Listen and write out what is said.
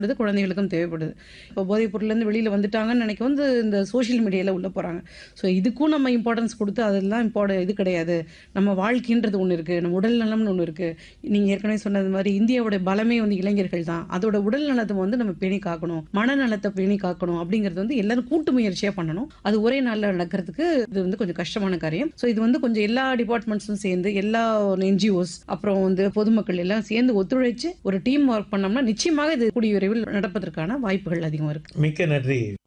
இது குழந்தைகளுக்கும் தேவைப்படுது இப்போ போதைப் பொருள்லேருந்து வெளியில் வந்துட்டாங்கன்னு நினைக்க வந்து இந்த சோஷியல் மீடியாவில் உள்ளே போகிறாங்க ஸோ இதுக்கும் நம்ம இம்பார்ட்டன்ஸ் கொடுத்து அதெல்லாம் இம்பார்ட் இது கிடையாது நம்ம வாழ்க்கைன்றது ஒன்று இருக்குது நம்ம உடல் நலம்னு ஒன்று இருக்குது நீங்கள் ஏற்கனவே சொன்னது மாதிரி இந்தியாவோட பலமே வந்து இளைஞர்கள் தான் அதோட உடல் நலத்தை வந்து நம்ம பேணி காக்கணும் மனநலத்தை பேணி காக்கணும் அப்படிங்கிறது வந்து எல்லாரும் கூட்டு முயற்சியாக பண்ணணும் அது ஒரே நாளில் நடக்கிறதுக்கு இது வந்து கொஞ்சம் கஷ்டமான காரியம் ஸோ இது வந்து கொஞ்சம் எல்லா டிபார்ட்மெண்ட்ஸும் சேர்ந்து எல்லா என்ஜிஓஸ் அப்புறம் வந்து பொதுமக்கள் எல்லாம் சேர்ந்து ஒத்துழைச்சு ஒரு டீம் ஒர்க் பண்ணோம்னா நிச்சயமாக இது கூடிய விரைவில் நடப்பதற்கான வாய்ப்புகள் அதிகம் இருக்கு மிக்க நன்றி